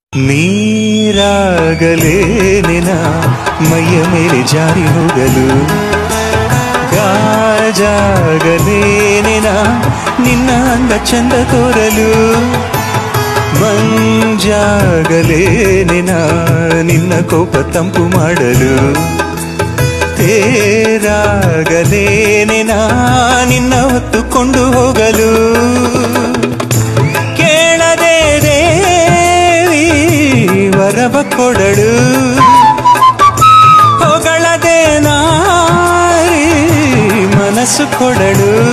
ನೀರಾಗಲೇನೆನ ಮೈಯ ಮೇಲೆ ಜಾರಿ ಹೋಗಲು ಗಾಜಾಗಲೇನೆನ ನಿನ್ನ ಅಂದ ಚಂದ ತೋರಲು ಮಂಜಾಗಲೇನೆನ ನಿನ್ನ ಕೋಪ ತಂಪು ಮಾಡಲು ತೇರಾಗಲೇನೆನ ನಿನ್ನ ಹೊತ್ತುಕೊಂಡು ಹೋಗಲು ಕೇಳದೆ ದೇವಿ ವರವ ಕೊಡಳು ಹೊಗಳದೆ ನಾರಿ ಮನಸ್ಸು ಕೊಡಳು